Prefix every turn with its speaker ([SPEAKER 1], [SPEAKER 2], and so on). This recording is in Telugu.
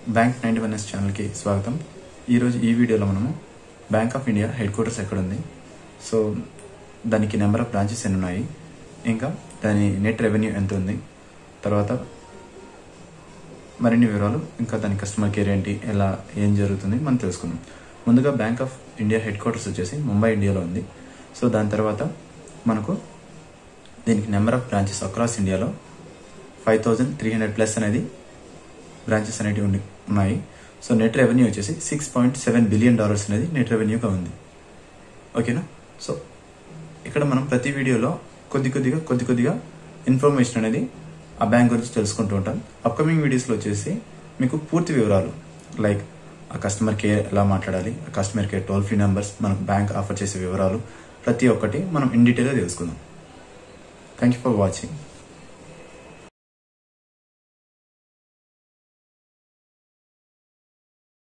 [SPEAKER 1] బ్యాంక్ నైన్టీ వన్ ఎస్ ఛానల్కి స్వాగతం ఈరోజు ఈ వీడియోలో మనము bank of India headquarters ఎక్కడ ఉంది సో దానికి నెంబర్ ఆఫ్ బ్రాంచెస్ ఎన్ని ఉన్నాయి ఇంకా దాని నెట్ రెవెన్యూ ఎంత ఉంది తర్వాత మరిన్ని వివరాలు ఇంకా దాని కస్టమర్ కేర్ ఏంటి ఎలా ఏం జరుగుతుంది మనం తెలుసుకుందాం ముందుగా bank of India headquarters వచ్చేసి ముంబై ఇండియాలో ఉంది సో దాని తర్వాత మనకు దీనికి నెంబర్ ఆఫ్ బ్రాంచెస్ అక్రాస్ ఇండియాలో five thousand three hundred plus అనేది బ్రాంచెస్ అనేటివి ఉండి ఉన్నాయి సో నెట్ రెవెన్యూ వచ్చేసి six point seven billion dollars అనేది నెట్ రెవెన్యూగా ఉంది ఓకేనా సో ఇక్కడ మనం ప్రతి వీడియోలో కొద్ది కొద్దిగా కొద్ది కొద్దిగా ఇన్ఫర్మేషన్ అనేది ఆ బ్యాంక్ గురించి తెలుసుకుంటూ ఉంటాం అప్కమింగ్ వీడియోస్లో వచ్చేసి మీకు పూర్తి వివరాలు లైక్ ఆ కస్టమర్ కేర్ ఎలా మాట్లాడాలి ఆ customer care toll free numbers మనకు బ్యాంక్ ఆఫర్ చేసే వివరాలు ప్రతి ఒక్కటి మనం ఇన్ డీటెయిల్గా తెలుసుకుందాం థ్యాంక్ యూ ఫర్ వాచింగ్